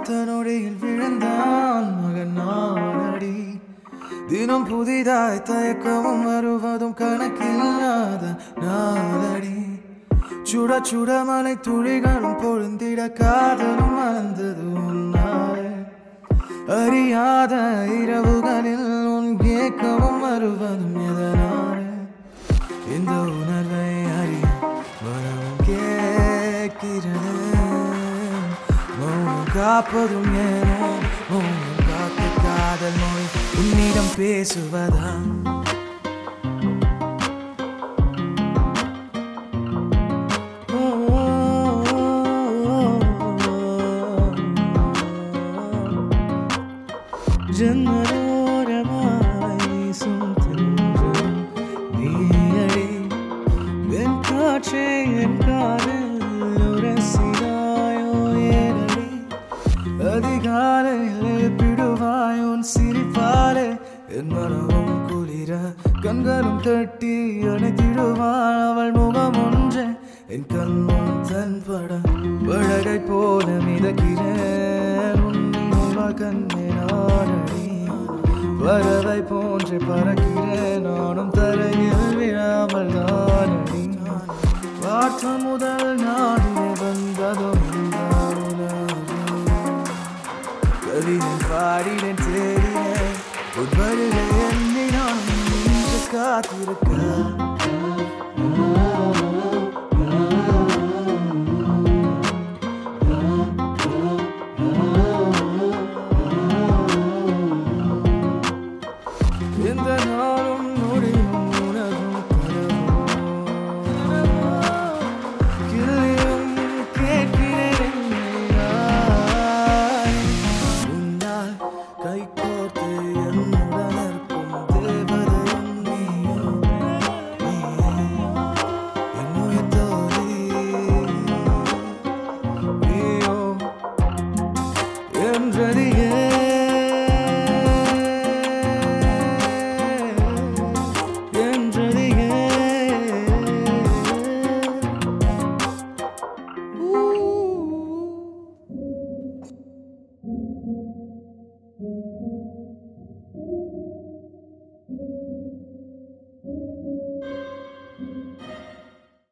பார்த்த நொடியில் விழுந்தான் மகன் நானடி தினம் புதிதாய் தயக்கமும் வருவதும் கணக்கில்லாத நாளடி சுட சுட மலை துளிகளும் பொழுந்திட காதலும் மறந்தது உன்னாலே அறியாத இரவுகளில் உன் ஏக்கமும் வருவதும் எதனாலே இந்த உணர்வை அறிய மனம் கேட்கிறது மௌனம் காப்பதும் ஏனோ மௌனம் காக்க காதல் நோய் உன்னிடம் பேசுவதா ஜன்னலோரமாய் வீசும் தென்றலும் நீயடி என் காற்றே என் காதல் உரசினாயோ ஏனடி அதிகாலையில் எழுப்பிடுவாய் உன் சிரிப்பாலே என் மனமும் குளிர கண்களும் தட்டி அணைத்திடுவாள் அவள் முகம் ஒன்றே என் கண்ணும் தன்பட வழகை போல மிதக்கிறேன் உன் நினைவால் கண்ணே நானடி பறவை போன்று பறக்கிறேன் நானும் தரையில் விழாமல் நானடி பார்த்த முதல் நாடிலே வந்ததும் இந்த உணர்வு. கவிதை பாடினேன் தேடினேன் உன் வருகை எண்ணி நான் நின்று காத்திருக்க